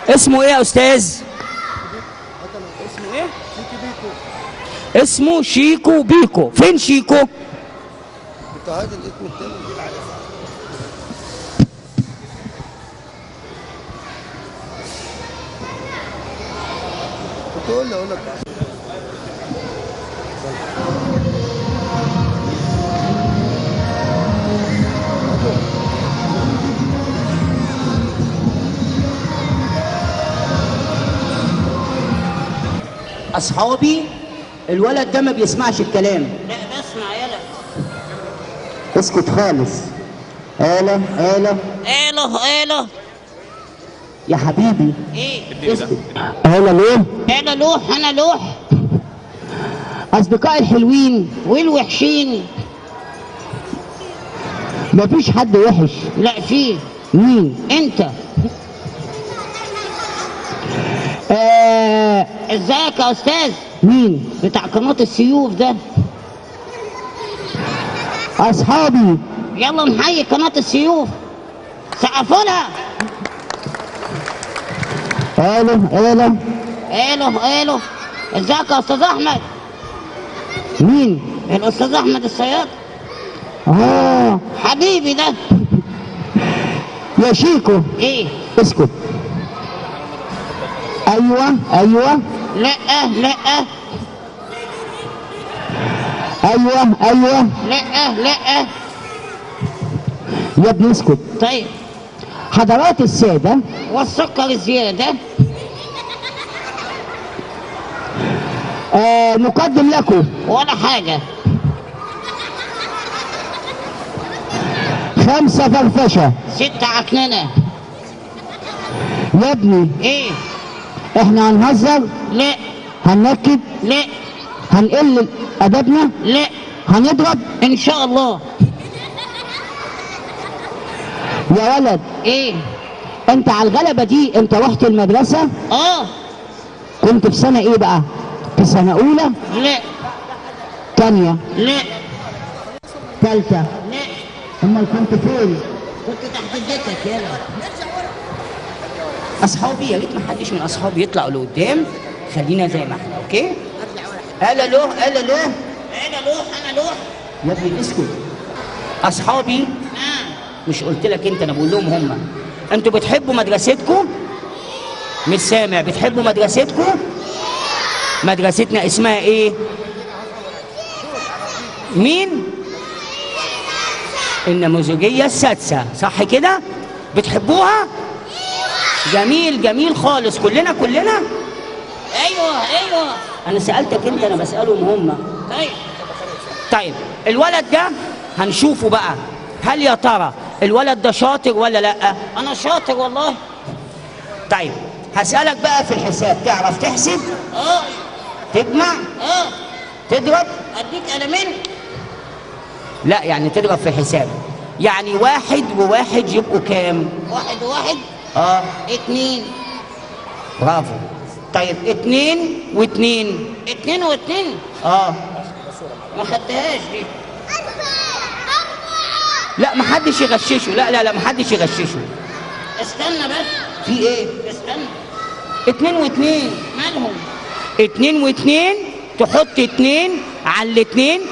اسمه ايه يا استاذ اسمه ايه اسمه شيكو بيكو فين شيكو انت هذا الاسم الثاني كنت اقول له اقول لك اصحابي الولد ده ما بيسمعش الكلام لا بسمع يلا اسكت خالص آلة آلة الو الو يا حبيبي ايه اسكت آلة ليه انا لوح انا لوح أصدقائي الحلوين والوحشين مفيش حد وحش لا فيه مين انت آه ازيك يا استاذ مين بتاع قناة السيوف ده أصحابي يلا نحيي قناة السيوف سقفوا لها آلة آلة الو الو ازيك يا استاذ احمد مين الاستاذ احمد الصياد آه حبيبي ده يا شيكو ايه اسكت أيوة أيوة لا لا أيوة أيوة لا لا يا ابني اسكت طيب حضرات السادة والسكر زيادة آه نقدم لكم ولا حاجة خمسة فرفشة ستة عكننة يا ابني ايه احنا هنهزر لا هننكد لا هنقل أدبنا لا هنضرب ان شاء الله يا ولد ايه انت على الغلبة دي انت رحت المدرسة اه كنت في سنة ايه بقى في سنة اولى لا تانية لا تالتة لا امال كنت فين كنت تحت جدتك يلا اصحابي يا ريت ما حدش من اصحابي يطلعوا لقدام خلينا زي ما احنا اوكي الا له الا له انا لوح انا لوح يا ابني اسكت اصحابي نعم مش قلت لك انت انا بقول لهم هم انتوا بتحبوا مدرستكم مش سامع بتحبوا مدرستكم مدرستنا اسمها ايه مين النموذجية السادسة صح كده بتحبوها جميل جميل خالص كلنا كلنا ايوه ايوه انا سألتك انت انا بسألهم هم طيب طيب الولد ده هنشوفه بقى هل يا ترى الولد ده شاطر ولا لا انا شاطر والله طيب هسألك بقى في الحساب تعرف تحسب اه تجمع اه تضرب اديك قلمين لا يعني تضرب في الحساب يعني واحد وواحد يبقوا كام واحد واحد اه اتنين برافو طيب اتنين واتنين اتنين واتنين اه ما خدتهاش دي لا محدش يغششه لا لا لا محدش يغششه استنى بس في ايه استنى اتنين واتنين مالهم اتنين واتنين تحط اتنين على الاتنين